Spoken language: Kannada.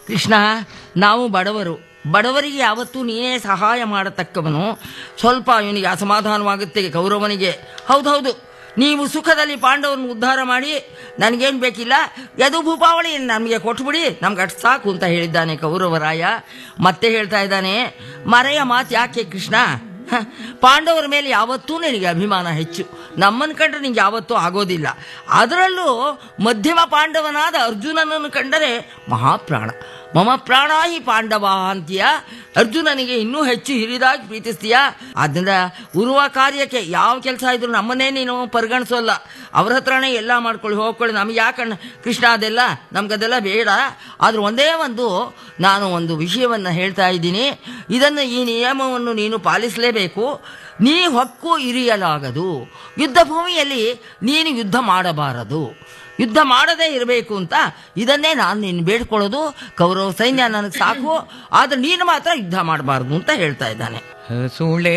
ಕೃಷ್ಣ ನಾವು ಬಡವರು ಬಡವರಿಗೆ ಯಾವತ್ತೂ ನೀನೇ ಸಹಾಯ ಮಾಡತಕ್ಕವನು ಸ್ವಲ್ಪ ಇವನಿಗೆ ಅಸಮಾಧಾನವಾಗುತ್ತೆ ಕೌರವನಿಗೆ ಹೌದೌದು ನೀವು ಸುಖದಲ್ಲಿ ಪಾಂಡವರನ್ನು ಉದ್ಧಾರ ಮಾಡಿ ನನಗೇನು ಬೇಕಿಲ್ಲ ಯದು ಭೂಪಾವಳಿ ನಮಗೆ ಕೊಟ್ಬಿಡಿ ನಮ್ಗೆ ಅಷ್ಟು ಸಾಕು ಅಂತ ಹೇಳಿದ್ದಾನೆ ಕೌರವರಾಯ ಮತ್ತೆ ಹೇಳ್ತಾ ಇದ್ದಾನೆ ಮರೆಯ ಮಾತು ಯಾಕೆ ಕೃಷ್ಣ ಹ, ಪಾಂಡವರ ಮೇಲೆ ಯಾವತ್ತೂ ನಿನಗೆ ಅಭಿಮಾನ ಹೆಚ್ಚು ನಮ್ಮನ್ನು ಕಂಡ್ರೆ ನಿಂಗೆ ಯಾವತ್ತೂ ಆಗೋದಿಲ್ಲ ಅದರಲ್ಲೂ ಮಧ್ಯಮ ಪಾಂಡವನಾದ ಅರ್ಜುನನನ್ನು ಕಂಡರೆ ಮಹಾಪ್ರಾಣ ಮಮ ಪ್ರಾಣ ಹಿ ಪಾಂಡವ ಅಂತೀಯ ಅರ್ಜುನನಿಗೆ ಇನ್ನೂ ಹೆಚ್ಚು ಹಿರಿದಾಗಿ ಪ್ರೀತಿಸ್ತೀಯ ಆದ್ದರಿಂದ ಉರುವ ಕಾರ್ಯಕ್ಕೆ ಯಾವ ಕೆಲಸ ಇದ್ರು ನಮ್ಮನ್ನೇ ನೀನು ಪರಿಗಣಿಸೋಲ್ಲ ಅವ್ರ ಹತ್ರನೇ ಎಲ್ಲ ಮಾಡ್ಕೊಳ್ಳಿ ಹೋಗ್ಕೊಳ್ಳಿ ನಮ್ಗೆ ಯಾಕಣ್ಣ ಕೃಷ್ಣ ಅದೆಲ್ಲ ನಮ್ಗದೆಲ್ಲ ಬೇಡ ಆದ್ರೆ ಒಂದೇ ಒಂದು ನಾನು ಒಂದು ವಿಷಯವನ್ನು ಹೇಳ್ತಾ ಇದ್ದೀನಿ ಇದನ್ನು ಈ ನಿಯಮವನ್ನು ನೀನು ಪಾಲಿಸಲೇಬೇಕು ನೀ ಹೊಕ್ಕು ಇರಿಯಲಾಗದು ಯುದ್ಧ ಭೂಮಿಯಲ್ಲಿ ನೀನು ಯುದ್ಧ ಮಾಡಬಾರದು ಯುದ್ಧ ಮಾಡದೇ ಇರಬೇಕು ಅಂತ ಇದನ್ನೇ ನಾನು ನೀನು ಬೇಡ್ಕೊಳ್ಳೋದು ಕೌರವ ಸೈನ್ಯ ನನಗೆ ಸಾಕು ಆದ್ರೆ ನೀನು ಮಾತ್ರ ಯುದ್ಧ ಮಾಡಬಾರ್ದು ಅಂತ ಹೇಳ್ತಾ ಇದ್ದಾನೆ ಸೂಳೆ